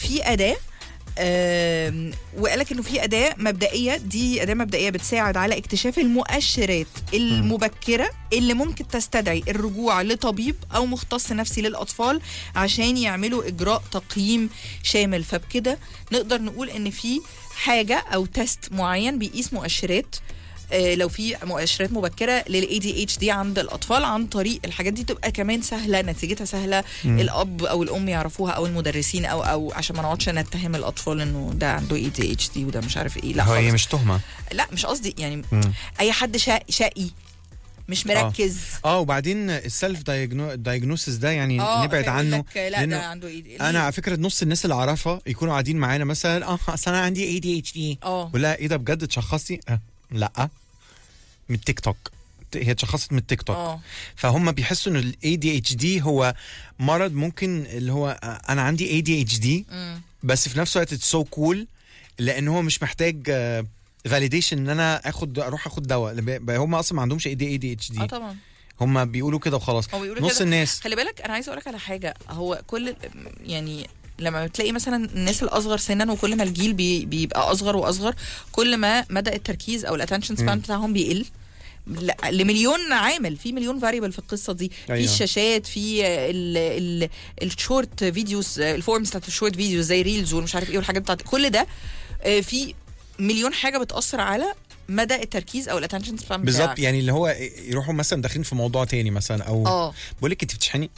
في اداه آم، وقالك انه في اداه مبدئيه دي اداه مبدئيه بتساعد على اكتشاف المؤشرات المبكره اللي ممكن تستدعي الرجوع لطبيب او مختص نفسي للاطفال عشان يعملوا اجراء تقييم شامل فبكده نقدر نقول ان في حاجه او تيست معين بيقيس مؤشرات آه، لو في مؤشرات مبكره للاي دي اتش دي عند الاطفال عن طريق الحاجات دي تبقى كمان سهله نتيجتها سهله الاب او الام يعرفوها او المدرسين او او عشان ما نقعدش نتهم الاطفال انه ده عنده اي دي اتش دي وده مش عارف ايه لا هو هي خالص. مش تهمه لا مش قصدي يعني مم. اي حد شا- شقي مش مركز اه وبعدين السيلف دايجنوسيس ده يعني اه نبعد فيقول عنه لك لا لأنه ده عنده اي دي انا على فكره نص الناس اللي اعرفها يكونوا قاعدين معانا مثلا اه اصل انا عندي اي دي اتش دي اه ولا ايه ده بجد اتشخصتي؟ آه. لا من التيك توك هي اتشخصت من التيك توك اه فهم بيحسوا ان الاي دي اتش دي هو مرض ممكن اللي هو آه، انا عندي اي دي اتش دي مم. بس في نفس الوقت اتس سو كول لان هو مش محتاج فاليديشن ان انا اخد اروح اخد دواء لب- هم اصلا ما عندهمش اي دي اي دي اتش اه دي طبعا هم بيقولوا كده وخلاص هو بيقولوا نص كده. الناس خلي بالك انا عايزه اقول لك على حاجه هو كل يعني لما بتلاقي مثلا الناس الاصغر سنا وكل ما الجيل بي بيبقى اصغر واصغر كل ما مدى التركيز او الاتنشن سبان مم. بتاعهم بيقل لا- لمليون عامل في مليون فاريبل في القصه دي في أيوة. الشاشات في ال ال الشورت فيديوز الفورمز بتاعت الشورت فيديوز زي ريلز ومش عارف ايه والحاجات بتاعت كل ده آه، في مليون حاجه بتاثر على مدى التركيز او الاتنشن سبان بالظبط يعني اللي هو يروحوا مثلا داخلين في موضوع تاني مثلا او اه بقول لك انت بتشحني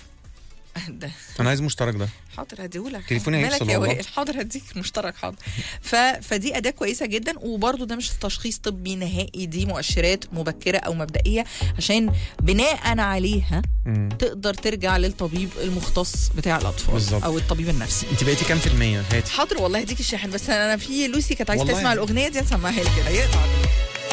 ده انا عايز مشترك ده حاضر هديهولك تليفوني مالك هيفصل يا والله. وائل حاضر هديك المشترك حاضر ف... فدي اداه كويسه جدا وبرده ده مش تشخيص طبي نهائي دي مؤشرات مبكره او مبدئيه عشان بناء عليها مم. تقدر ترجع للطبيب المختص بتاع الاطفال بالظبط. او الطبيب النفسي انت بقيتي كام في المية هاتي حاضر والله هديك الشاحن بس انا في لوسي كانت عايزه والله. تسمع الاغنيه دي هسمعها لك كده هيقطع